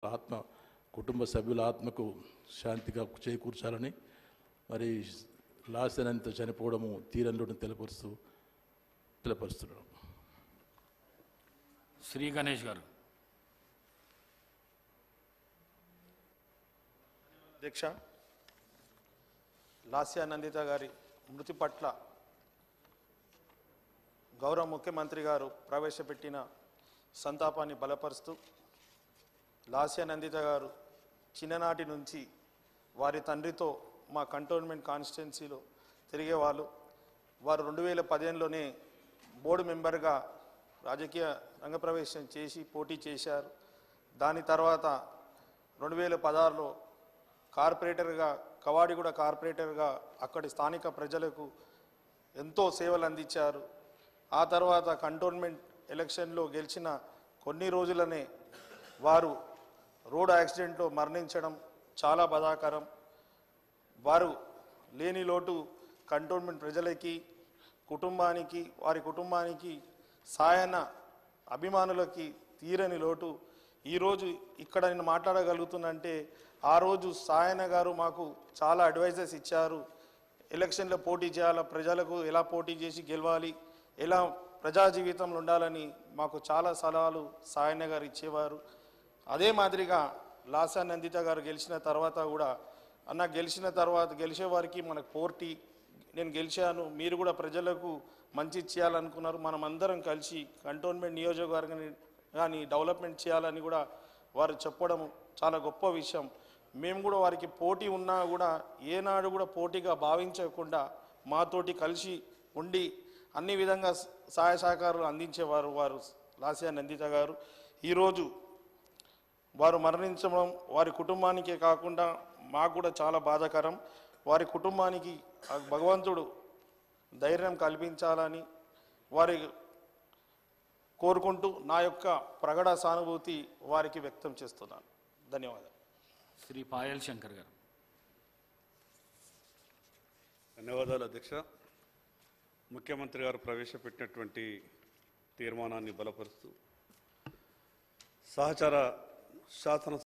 ఆత్మ కుటుంబ సభ్యుల ఆత్మకు శాంతిగా చేకూర్చాలని మరి లాసనంత చనిపోవడము తీరంలోని తెలపరుస్తూ తెలపరుస్తున్నాం శ్రీ గణేష్ గారు అధ్యక్ష లాస్యా నందిత గారి మృతి పట్ల గౌరవ ముఖ్యమంత్రి గారు ప్రవేశపెట్టిన సంతాపాన్ని బలపరుస్తూ లాస్యా నందిత గారు చిన్ననాటి నుంచి వారి తండ్రితో మా కంటోన్మెంట్ కాన్స్టిట్యున్సీలో తిరిగేవాళ్ళు వారు రెండు వేల పదిహేనులోనే బోర్డు మెంబర్గా రాజకీయ రంగప్రవేశం చేసి పోటీ చేశారు దాని తర్వాత రెండు వేల పదహారులో కార్పొరేటర్గా కవాడిగూడ కార్పొరేటర్గా అక్కడి స్థానిక ప్రజలకు ఎంతో సేవలు అందించారు ఆ తర్వాత కంటోన్మెంట్ ఎలక్షన్లో గెలిచిన కొన్ని రోజులనే వారు రోడ్ యాక్సిడెంట్లో మరణించడం చాలా బాధాకరం వారు లేని లోటు కంటోన్మెంట్ ప్రజలకి కుటుంబానికి వారి కుటుంబానికి సాయన అభిమానులకి తీరని లోటు ఈరోజు ఇక్కడ నేను మాట్లాడగలుగుతున్నంటే ఆ రోజు సాయన గారు మాకు చాలా అడ్వైజెస్ ఇచ్చారు ఎలక్షన్లో పోటీ చేయాలి ప్రజలకు ఎలా పోటీ చేసి గెలవాలి ఎలా ప్రజా జీవితంలో ఉండాలని మాకు చాలా సలహాలు సాయన్న గారు ఇచ్చేవారు అదే మాదిరిగా లాసా నందిత గారు గెలిచిన తర్వాత కూడా అన్న గెలిచిన తర్వాత గెలిచే వారికి మనకు పోటీ నేను గెలిచాను మీరు కూడా ప్రజలకు మంచి చేయాలనుకున్నారు మనం అందరం కలిసి కంటోన్మెంట్ నియోజకవర్గాన్ని కానీ డెవలప్మెంట్ చేయాలని కూడా వారు చెప్పడం చాలా గొప్ప విషయం మేము కూడా వారికి పోటీ ఉన్నా కూడా ఏనాడు కూడా పోటీగా భావించకుండా మాతోటి కలిసి ఉండి అన్ని విధంగా సహాయ సహకారాలు అందించేవారు వారు లాసియా నందిత గారు ఈరోజు వారు మరణించడం వారి కుటుంబానికే కాకుండా మాకు కూడా చాలా బాధాకరం వారి కుటుంబానికి ఆ భగవంతుడు ధైర్యం కల్పించాలని వారి కోరుకుంటూ నా యొక్క ప్రగడ సానుభూతి వారికి వ్యక్తం చేస్తున్నాను ధన్యవాదాలు శ్రీ పాయల్ శంకర్ గారు ధన్యవాదాలు అధ్యక్ష ముఖ్యమంత్రి గారు ప్రవేశపెట్టినటువంటి తీర్మానాన్ని బలపరుస్తూ సహచార శాసన